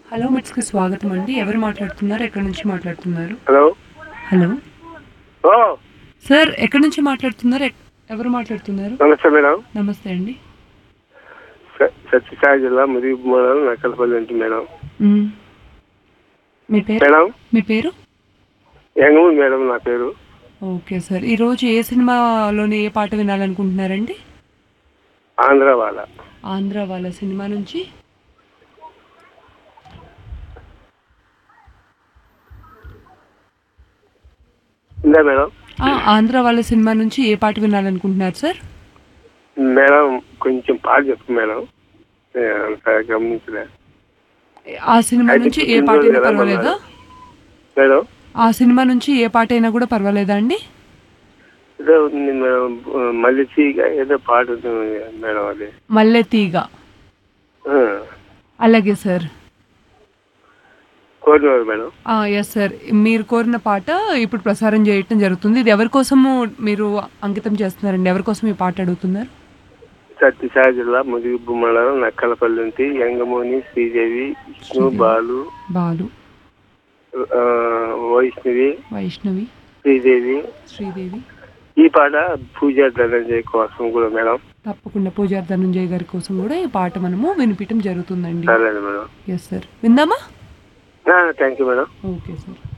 Hello మిట్స్కి స్వాగతం అండి ఎవరు మాట్లాడుతున్నారు ఎక్కడి నుంచి మాట్లాడుతున్నారు హలో హలో ఓ సార్ ఎక్కడి నుంచి మాట్లాడుతున్నారు ఎక్- ఎవరు మాట్లాడుతున్నారు నమస్తే మేడం నమస్తే అండి స- సత్యసాయి జిల్లా ముదిగు మండలం నక్కలపల్లి నుంచి మేడం మ్మ్. మీ పేరు మేడం మీ పేరు యంగమూరి మేడం నా పేరు ఓకే సార్ ఈరోజు ఏ సినిమాలోని ఏ పాట వినాలనుకుంటున్నారండి ఆంధ్ర వాళ్ళ ఆంధ్ర వాళ్ళ సినిమా నుంచి ఇందా మేడం ఆ, ఆంధ్ర వాళ్ళ సినిమా నుంచి ఏ పాట వినాలనుకుంటున్నారు సార్ మేడం కొంచెం పాట చెప్పు మేడం నేను అంత గమనించలే ఆ సినిమా నుంచి ఏ పాట అయినా పర్వాలేదా మేడం ఆ సినిమా నుంచి ఏ పాట అయినా కూడా పర్వాలేదా అండి ఏదో ఉంది మేడం మళ్ళీ తీగ ఏదో పాట ఉంది మేడం అది మల్లె తీగ ఆ, అలాగే సార్ కోరినవారు మేడం ఎస్ సార్ మీరు కోరిన పాట ఇప్పుడు ప్రసారం చేయటం జరుగుతుంది ఇది ఎవరి కోసము మీరు అంకితం చేస్తున్నారండి ఎవరి కోసం ఈ పాట అడుగుతున్నారు సత్యసాయి జిల్లా ముదిగు మండలం నక్కలపల్లి నుంచి యంగమోని శ్రీదేవి విష్ణు బాలు బాలు ఆ, వైష్ణవి వైష్ణవి శ్రీదేవి శ్రీదేవి ఈ పాట పూజ ధనంజయ్ కోసం కూడా మేడం తప్పకుండా పూజారి ధనంజయ్ గారి కోసం కూడా ఈ పాట మనము వినిపించడం జరుగుతుందండి సరే మేడం ఎస్ సార్ విందామా thank you madam okay sir